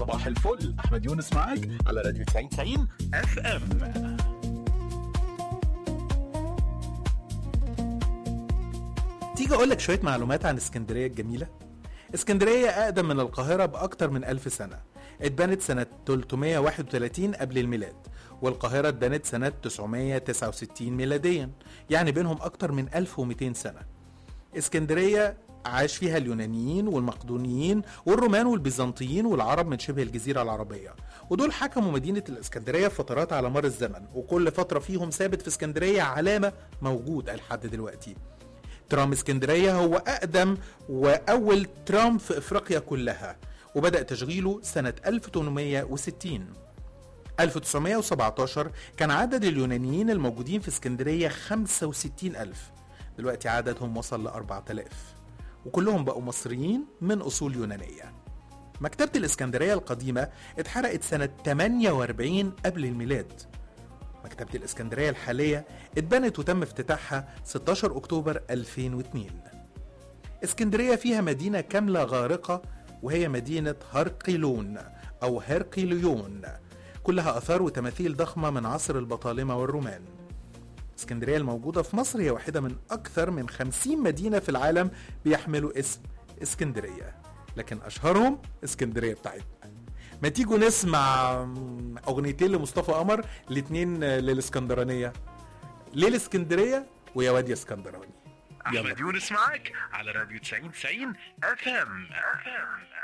صباح الفل احمد يونس معاك على راديو 90 90 اف ام تيجي اقول لك شويه معلومات عن اسكندريه الجميله اسكندريه اقدم من القاهره باكتر من ألف سنه اتبنت سنه 331 قبل الميلاد والقاهره اتبنت سنه 969 ميلاديا يعني بينهم اكتر من 1200 سنه اسكندريه عاش فيها اليونانيين والمقدونيين والرومان والبيزنطيين والعرب من شبه الجزيرة العربية ودول حكموا مدينة الاسكندرية فترات على مر الزمن وكل فترة فيهم ثابت في اسكندرية علامة موجود لحد دلوقتي ترام اسكندرية هو أقدم وأول ترام في إفريقيا كلها وبدأ تشغيله سنة 1860 1917 كان عدد اليونانيين الموجودين في اسكندرية 65 ألف دلوقتي عددهم وصل ل 4000 وكلهم بقوا مصريين من أصول يونانية مكتبة الإسكندرية القديمة اتحرقت سنة 48 قبل الميلاد مكتبة الإسكندرية الحالية اتبنت وتم افتتاحها 16 أكتوبر 2002 اسكندرية فيها مدينة كاملة غارقة وهي مدينة هرقلون أو هرقليون كلها آثار وتماثيل ضخمة من عصر البطالمة والرومان اسكندرية الموجودة في مصر هي واحدة من أكثر من 50 مدينة في العالم بيحملوا اسم اسكندرية لكن أشهرهم اسكندرية بتاعتنا ما تيجوا نسمع أغنيتين لمصطفى قمر الاتنين للإسكندرانية ليه الإسكندرية ويا واد يا اسكندراني احمد يونس معاك على راديو 90 90 اف ام